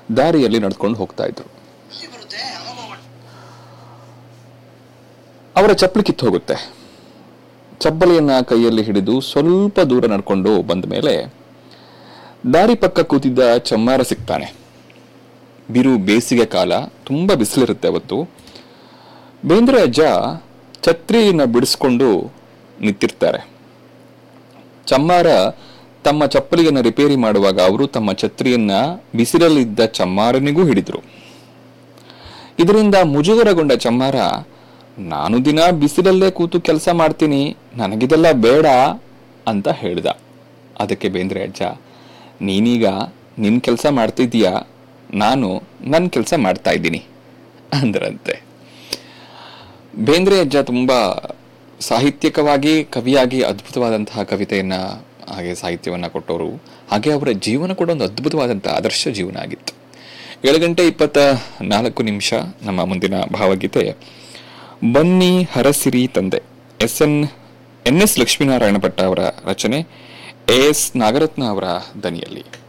ದಾರಿಯಲ್ಲಿ ನಡ್ಕೊಂಡು ಹೋಗ್ತಾ ಇದ್ರು ಅವರ ಚಪ್ಪಲಿ ಕಿತ್ತು ಹೋಗುತ್ತೆ ಚಪ್ಪಲಿಯನ್ನ ಕೈಯಲ್ಲಿ ಹಿಡಿದು ಸ್ವಲ್ಪ ದೂರ ನಡ್ಕೊಂಡು ಬಂದ ಮೇಲೆ ದಾರಿ ಪಕ್ಕ ಕೂತಿದ್ದ ಚಮ್ಮಾರ ಸಿಗ್ತಾನೆ ಬಿರು ಬೇಸಿಗೆ ಕಾಲ ತುಂಬಾ ಬಿಸಿಲಿರುತ್ತೆ ಅವತ್ತು ಬೇಂದ್ರೆ ಅಜ್ಜ ಛತ್ರಿಯನ್ನ ಬಿಡಿಸ್ಕೊಂಡು ನಿಂತಿರ್ತಾರೆ ಚಮ್ಮಾರ ತಮ್ಮ ಚಪ್ಪಲಿಯನ್ನ ರಿಪೇರಿ ಮಾಡುವಾಗ ಅವರು ತಮ್ಮ ಛತ್ರಿಯನ್ನ ಬಿಸಿಲಲ್ಲಿದ್ದ ಚಮ್ಮಾರನಿಗೂ ಹಿಡಿದ್ರು ಇದರಿಂದ ಮುಜುಗರಗೊಂಡ ಚಮ್ಮಾರ ನಾನು ದಿನ ಬಿಸಿಲಲ್ಲೇ ಕೂತು ಕೆಲಸ ಮಾಡ್ತೀನಿ ನನಗಿದೆಲ್ಲ ಬೇಡ ಅಂತ ಹೇಳ್ದ ಅದಕ್ಕೆ ಬೇಂದ್ರೆ ಅಜ್ಜ ನೀನೀಗ ನಿನ್ ಕೆಲಸ ಮಾಡ್ತಿದ್ದೀಯಾ ನಾನು ನನ್ನ ಕೆಲಸ ಮಾಡ್ತಾ ಇದ್ದೀನಿ ಅಂದ್ರಂತೆ ಬೇಂದ್ರೆ ಅಜ್ಜ ತುಂಬಾ ಸಾಹಿತ್ಯಿಕವಾಗಿ ಕವಿಯಾಗಿ ಅದ್ಭುತವಾದಂತಹ ಕವಿತೆಯನ್ನ ಹಾಗೆ ಸಾಹಿತ್ಯವನ್ನ ಕೊಟ್ಟವರು ಹಾಗೆ ಅವರ ಜೀವನ ಕೂಡ ಒಂದು ಅದ್ಭುತವಾದಂತಹ ಆದರ್ಶ ಜೀವನ ಆಗಿತ್ತು ಏಳು ಗಂಟೆ ಇಪ್ಪತ್ತ ನಾಲ್ಕು ನಿಮಿಷ ನಮ್ಮ ಮುಂದಿನ ಭಾವಗೀತೆ ಬನ್ನಿ ಹರಸಿರಿ ತಂದೆ S N N S Lakshminarayana Bhatta ಅವರ ರಚನೆ ಎ ಎಸ್ ನಾಗರತ್ನ ಅವರ ದನಿಯಲ್ಲಿ